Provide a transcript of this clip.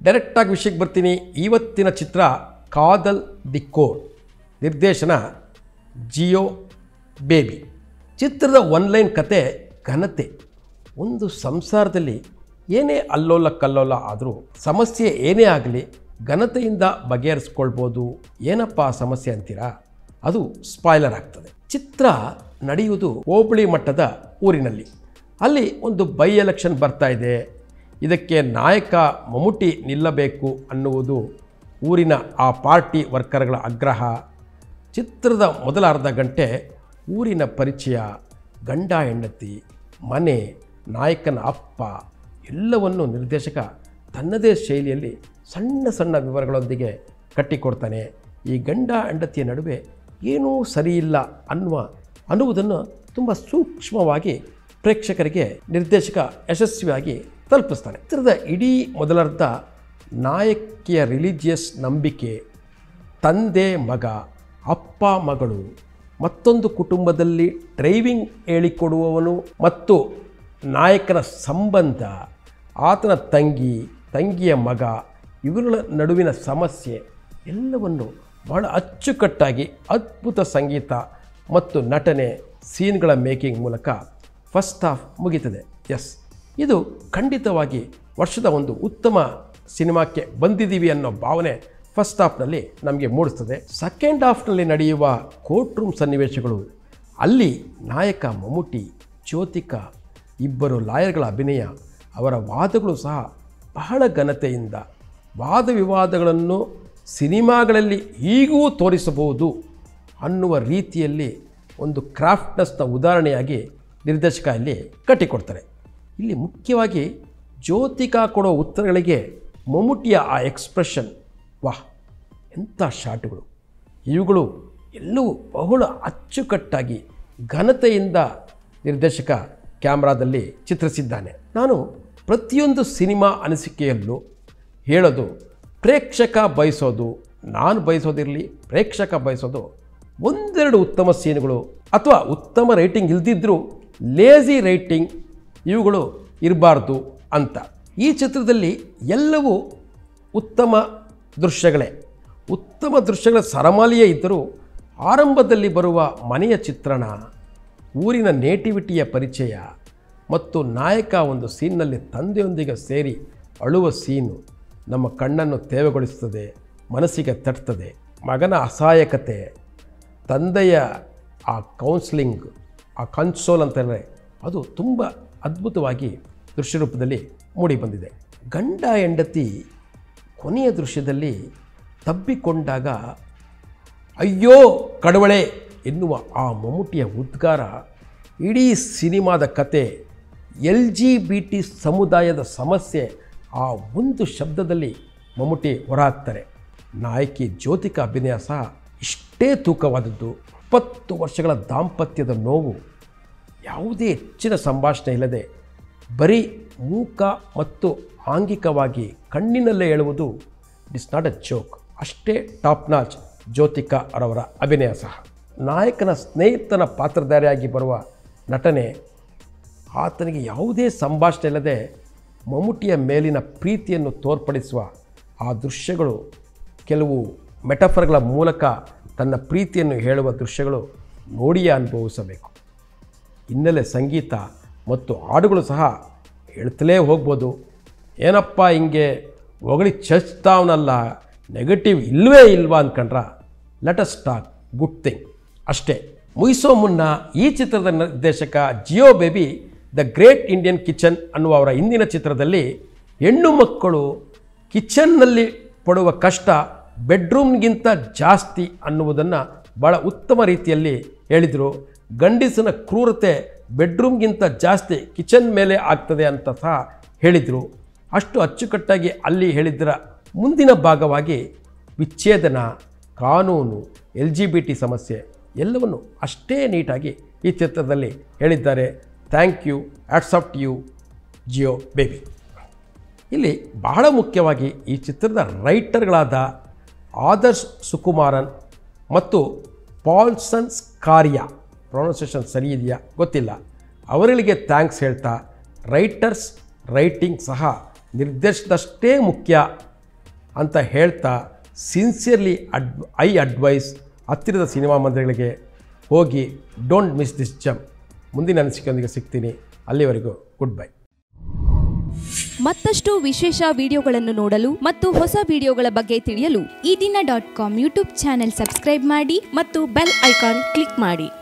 ಡೈರೆಕ್ಟಾಗಿ ವಿಷಯಕ್ಕೆ ಬರ್ತೀನಿ ಇವತ್ತಿನ ಚಿತ್ರ ಕಾದಲ್ ದಿ ಕೋರ್ ನಿರ್ದೇಶನ ಜಿಯೋ ಬೇಬಿ ಚಿತ್ರದ ಒನ್ಲೈನ್ ಕತೆ ಘನತೆ ಒಂದು ಸಂಸಾರದಲ್ಲಿ ಏನೇ ಅಲ್ಲೋಲ ಕಲ್ಲೋಲ ಆದರೂ ಸಮಸ್ಯೆ ಏನೇ ಆಗಲಿ ಘನತೆಯಿಂದ ಬಗೆಹರಿಸ್ಕೊಳ್ಬೋದು ಏನಪ್ಪ ಆ ಸಮಸ್ಯೆ ಅಂತೀರಾ ಅದು ಸ್ಪಾಯ್ಲರ್ ಆಗ್ತದೆ ಚಿತ್ರ ನಡೆಯುವುದು ಹೋಬಳಿ ಮಟ್ಟದ ಊರಿನಲ್ಲಿ ಅಲ್ಲಿ ಒಂದು ಬೈ ಎಲೆಕ್ಷನ್ ಬರ್ತಾ ಇದೆ ಇದಕ್ಕೆ ನಾಯಕ ಮಮ್ಮುಟಿ ನಿಲ್ಲಬೇಕು ಅನ್ನುವುದು ಊರಿನ ಆ ಪಾರ್ಟಿ ವರ್ಕರ್ಗಳ ಆಗ್ರಹ ಚಿತ್ರದ ಮೊದಲ ಅರ್ಧ ಗಂಟೆ ಊರಿನ ಪರಿಚಯ ಗಂಡ ಹೆಂಡತಿ ಮನೆ ನಾಯಕನ ಅಪ್ಪ ಎಲ್ಲವನ್ನು ನಿರ್ದೇಶಕ ತನ್ನದೇ ಶೈಲಿಯಲ್ಲಿ ಸಣ್ಣ ಸಣ್ಣ ವಿವರಗಳೊಂದಿಗೆ ಕಟ್ಟಿಕೊಡ್ತಾನೆ ಈ ಗಂಡ ಹೆಂಡತಿಯ ನಡುವೆ ಏನೂ ಸರಿಯಿಲ್ಲ ಅನ್ನುವ ಅನ್ನುವುದನ್ನು ತುಂಬ ಸೂಕ್ಷ್ಮವಾಗಿ ಪ್ರೇಕ್ಷಕರಿಗೆ ನಿರ್ದೇಶಕ ಯಶಸ್ವಿಯಾಗಿ ತಲುಪಿಸ್ತಾನೆ ಚಿತ್ರದ ಇಡೀ ಮೊದಲರ್ಧ ನಾಯಕಿಯ ರಿಲಿಜಿಯಸ್ ನಂಬಿಕೆ ತಂದೆ ಮಗ ಅಪ್ಪ ಮಗಳು ಮತ್ತೊಂದು ಕುಟುಂಬದಲ್ಲಿ ಡ್ರೈವಿಂಗ್ ಹೇಳಿಕೊಡುವವನು ಮತ್ತು ನಾಯಕನ ಸಂಬಂಧ ಆತನ ತಂಗಿ ತಂಗಿಯ ಮಗ ಇವರ ನಡುವಿನ ಸಮಸ್ಯೆ ಎಲ್ಲವನ್ನು ಬಹಳ ಅಚ್ಚುಕಟ್ಟಾಗಿ ಅದ್ಭುತ ಸಂಗೀತ ಮತ್ತು ನಟನೆ ಸೀನ್ಗಳ ಮೇಕಿಂಗ್ ಮೂಲಕ ಫಸ್ಟ್ ಹಾಫ್ ಮುಗೀತದೆ ಎಸ್ ಇದು ಖಂಡಿತವಾಗಿ ವರ್ಷದ ಒಂದು ಉತ್ತಮ ಸಿನಿಮಾಕ್ಕೆ ಬಂದಿದ್ದೀವಿ ಅನ್ನೋ ಭಾವನೆ ಫಸ್ಟ್ ಹಾಫ್ನಲ್ಲಿ ನಮಗೆ ಮೂಡಿಸ್ತದೆ ಸೆಕೆಂಡ್ ಹಾಫ್ನಲ್ಲಿ ನಡೆಯುವ ಕೋರ್ಟ್ ರೂಮ್ ಸನ್ನಿವೇಶಗಳು ಅಲ್ಲಿ ನಾಯಕ ಮಮ್ಮುಟಿ ಜ್ಯೋತಿಕಾ ಇಬ್ಬರು ಲಾಯರ್ಗಳ ಅಭಿನಯ ಅವರ ವಾದಗಳು ಸಹ ಬಹಳ ಘನತೆಯಿಂದ ವಾದ ವಿವಾದಗಳನ್ನು ಸಿನಿಮಾಗಳಲ್ಲಿ ಈಗೂ ತೋರಿಸಬಹುದು ಅನ್ನುವ ರೀತಿಯಲ್ಲಿ ಒಂದು ಕ್ರಾಫ್ಟ್ನೆಸ್ನ ಉದಾಹರಣೆಯಾಗಿ ನಿರ್ದೇಶಕ ಇಲ್ಲಿ ಕಟ್ಟಿಕೊಡ್ತಾರೆ ಇಲ್ಲಿ ಮುಖ್ಯವಾಗಿ ಜ್ಯೋತಿಕಾ ಕೊಡೋ ಉತ್ತರಗಳಿಗೆ ಮಮ್ಮುಟಿಯ ಆ ಎಕ್ಸ್ಪ್ರೆಷನ್ ವಾಹ್ ಎಂಥ ಶಾಟ್ಗಳು ಇವುಗಳು ಎಲ್ಲವೂ ಬಹಳ ಅಚ್ಚುಕಟ್ಟಾಗಿ ಘನತೆಯಿಂದ ನಿರ್ದೇಶಕ ಕ್ಯಾಮ್ರಾದಲ್ಲಿ ಚಿತ್ರಿಸಿದ್ದಾನೆ ನಾನು ಪ್ರತಿಯೊಂದು ಸಿನಿಮಾ ಅನಿಸಿಕೆಯಲ್ಲೂ ಹೇಳೋದು ಪ್ರೇಕ್ಷಕ ಬಯಸೋದು ನಾನು ಬಯಸೋದಿರಲಿ ಪ್ರೇಕ್ಷಕ ಬಯಸೋದು ಒಂದೆರಡು ಉತ್ತಮ ಸೀನ್ಗಳು ಅಥವಾ ಉತ್ತಮ ರೈಟಿಂಗ್ ಇಲ್ದಿದ್ದರೂ ಲೇಜಿ ರೈಟಿಂಗ್ ಇವುಗಳು ಇರಬಾರ್ದು ಅಂತ ಈ ಚಿತ್ರದಲ್ಲಿ ಎಲ್ಲವೂ ಉತ್ತಮ ದೃಶ್ಯಗಳೇ ಉತ್ತಮ ದೃಶ್ಯಗಳ ಸರಮಾಲಿಯೇ ಇದ್ದರೂ ಆರಂಭದಲ್ಲಿ ಬರುವ ಮನೆಯ ಚಿತ್ರಣ ಊರಿನ ನೇಟಿವಿಟಿಯ ಪರಿಚಯ ಮತ್ತು ನಾಯಕ ಒಂದು ಸೀನ್ನಲ್ಲಿ ತಂದೆಯೊಂದಿಗೆ ಸೇರಿ ಅಳುವ ಸೀನು ನಮ್ಮ ಕಣ್ಣನ್ನು ತೇವಗೊಳಿಸುತ್ತದೆ ಮನಸ್ಸಿಗೆ ತಟ್ತದೆ ಮಗನ ಅಸಹಾಯಕತೆ ತಂದೆಯ ಆ ಕೌನ್ಸ್ಲಿಂಗ್ ಆ ಕನ್ಸೋಲ್ ಅಂತಂದರೆ ಅದು ತುಂಬ ಅದ್ಭುತವಾಗಿ ದೃಶ್ಯರೂಪದಲ್ಲಿ ಮೂಡಿಬಂದಿದೆ ಗಂಡ ಹೆಂಡತಿ ಕೊನೆಯ ದೃಶ್ಯದಲ್ಲಿ ತಬ್ಬಿಕೊಂಡಾಗ ಅಯ್ಯೋ ಕಡವಳೆ ಎನ್ನುವ ಆ ಮಮ್ಮುಟಿಯ ಉದ್ಗಾರ ಇಡೀ ಸಿನಿಮಾದ ಕತೆ ಎಲ್ ಜಿ ಬಿ ಟಿ ಸಮುದಾಯದ ಸಮಸ್ಯೆ ಆ ಒಂದು ಶಬ್ದದಲ್ಲಿ ಮಮ್ಮುಟಿ ಹೊರಹಾಕ್ತಾರೆ ನಾಯಕಿ ಜ್ಯೋತಿಕಾ ಅಭಿನಯ ಸಹ ಇಷ್ಟೇ ತೂಕವಾದದ್ದು ಇಪ್ಪತ್ತು ವರ್ಷಗಳ ದಾಂಪತ್ಯದ ನೋವು ಯಾವುದೇ ಹೆಚ್ಚಿನ ಸಂಭಾಷಣೆ ಇಲ್ಲದೆ ಬರೀ ಮೂಕ ಮತ್ತು ಆಂಗಿಕವಾಗಿ ಕಣ್ಣಿನಲ್ಲೇ ಹೇಳುವುದು ಇಟ್ಸ್ ನಾಟ್ ಎ ಜೋಕ್ ಅಷ್ಟೇ ಟಾಪ್ ನಾಚ್ ಜ್ಯೋತಿಕಾ ಅವರವರ ಅಭಿನಯ ಸಹ ನಾಯಕನ ಸ್ನೇಹಿತನ ಪಾತ್ರಧಾರಿಯಾಗಿ ಬರುವ ನಟನೆ ಆತನಿಗೆ ಯಾವುದೇ ಸಂಭಾಷಣೆ ಇಲ್ಲದೆ ಮಮ್ಮುಟಿಯ ಮೇಲಿನ ಪ್ರೀತಿಯನ್ನು ತೋರ್ಪಡಿಸುವ ಆ ದೃಶ್ಯಗಳು ಕೆಲವು ಮೆಟಫರ್ಗಳ ಮೂಲಕ ತನ್ನ ಪ್ರೀತಿಯನ್ನು ಹೇಳುವ ದೃಶ್ಯಗಳು ನೋಡಿಯೇ ಅನುಭವಿಸಬೇಕು ಹಿನ್ನೆಲೆ ಸಂಗೀತ ಮತ್ತು ಹಾಡುಗಳು ಸಹ ಹೇಳ್ತಲೇ ಹೋಗ್ಬೋದು ಏನಪ್ಪ ಹಿಂಗೆ ಹೊಗಳಿ ಚಚ್ತಾವನಲ್ಲ ನೆಗೆಟಿವ್ ಇಲ್ಲವೇ ಇಲ್ವಾ ಅಂದ್ಕೊಂಡ್ರ let us talk good thing ಅಷ್ಟೇ ಮುಗಿಸೋ ಮುನ್ನ ಈ ಚಿತ್ರದ ನಿರ್ದೇಶಕ Jeo Baby the great Indian kitchen ಅನ್ನುವ ಅವರ ಹಿಂದಿನ ಚಿತ್ರದಲ್ಲಿ ಹೆಣ್ಣು ಮಕ್ಕಳು ಕಿಚನ್ನಲ್ಲಿ ಪಡುವ ಕಷ್ಟ ಬೆಡ್ರೂಮ್ಗಿಂತ ಜಾಸ್ತಿ ಅನ್ನುವುದನ್ನು ಭಾಳ ಉತ್ತಮ ರೀತಿಯಲ್ಲಿ ಹೇಳಿದರು ಗಂಡಸಿನ ಕ್ರೂರತೆ ಬೆಡ್ರೂಮ್ಗಿಂತ ಜಾಸ್ತಿ ಕಿಚನ್ ಮೇಲೆ ಆಗ್ತದೆ ಅಂತ ಸಹ ಹೇಳಿದರು ಅಷ್ಟು ಅಚ್ಚುಕಟ್ಟಾಗಿ ಅಲ್ಲಿ ಹೇಳಿದ್ದರ ಮುಂದಿನ ಭಾಗವಾಗಿ ವಿಚ್ಛೇದನ ಕಾನೂನು ಎಲ್ ಜಿ ಬಿ ಟಿ ಸಮಸ್ಯೆ ಎಲ್ಲವನ್ನು ಅಷ್ಟೇ ನೀಟಾಗಿ ಈ ಚಿತ್ರದಲ್ಲಿ ಹೇಳಿದ್ದಾರೆ thank you hats off you Jeo Baby ಇಲ್ಲಿ ಬಹಳ ಮುಖ್ಯವಾಗಿ ಈ ಚಿತ್ರದ ರೈಟರ್ಗಳಾದ ಆದರ್ಶ್ ಸುಕುಮಾರನ್ ಮತ್ತು ಪಾಲ್ಸನ್ಸ್ ಕಾರ್ಯ ಪ್ರೊನೌನ್ಸಿಯೇಷನ್ ಸರಿ ಇದೆಯಾ ಗೊತ್ತಿಲ್ಲ ಅವರುಗಳಿಗೆ ಥ್ಯಾಂಕ್ಸ್ ಹೇಳ್ತಾ ರೈಟರ್ಸ್ ರೈಟಿಂಗ್ ಸಹ ನಿರ್ದೇಶದಷ್ಟೇ ಮುಖ್ಯ ಅಂತ ಹೇಳ್ತಾ ಸಿನ್ಸಿಯರ್ಲಿ ಅಡ್ ಐ ಅಡ್ವೈಸ್ ಹತ್ತಿರದ ಸಿನಿಮಾ ಮಂದಿರಗಳಿಗೆ ಹೋಗಿ ಡೋಂಟ್ ಮಿಸ್ ದಿಸ್ ಜಮ್ ಮುಂದಿನ ಅನಿಸಿಕೆಯೊಂದಿಗೆ ಸಿಗ್ತೀನಿ ಅಲ್ಲಿವರೆಗೂ ಗುಡ್ ಬೈ ಮತ್ತಷ್ಟು ವಿಶೇಷ ವಿಡಿಯೋಗಳನ್ನು ನೋಡಲು ಮತ್ತು ಹೊಸ ವಿಡಿಯೋಗಳ ಬಗ್ಗೆ ತಿಳಿಯಲು ಈ ದಿನ dot com YouTube channel subscribe ಮಾಡಿ ಮತ್ತು ಬೆಲ್ ಐಕಾನ್ ಕ್ಲಿಕ್ ಮಾಡಿ